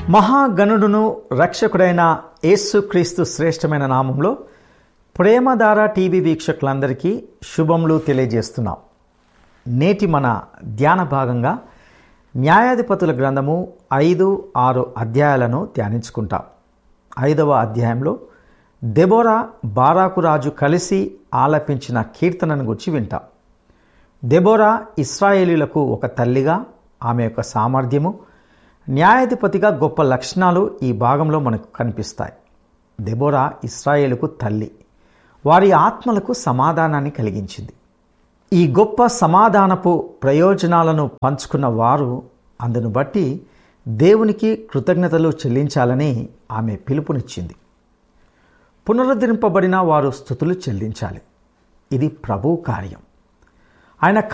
మహాగణుడును రక్షకుడైన యేసుక్రీస్తు శ్రేష్టమైన నామంలో ప్రేమధార టీవీ వీక్షకులందరికీ శుభములు తెలియజేస్తున్నాం నేటి మన ధ్యాన భాగంగా న్యాయాధిపతుల గ్రంథము ఐదు ఆరు అధ్యాయాలను ధ్యానించుకుంటాం ఐదవ అధ్యాయంలో దెబోరా బారాకు రాజు కలిసి ఆలపించిన కీర్తనను గురించి వింటాం దెబోరా ఇస్రాయేలీలకు ఒక తల్లిగా ఆమె యొక్క సామర్థ్యము న్యాయాధిపతిగా గొప్ప లక్షణాలు ఈ భాగంలో మనకు కనిపిస్తాయి దెబోరా ఇస్రాయేలుకు తల్లి వారి ఆత్మలకు సమాధానాన్ని కలిగించింది ఈ గొప్ప సమాధానపు ప్రయోజనాలను పంచుకున్న వారు అందును బట్టి దేవునికి కృతజ్ఞతలు చెల్లించాలని ఆమె పిలుపునిచ్చింది పునరుద్ధరింపబడిన వారు స్థుతులు చెల్లించాలి ఇది ప్రభు కార్యం ఆయన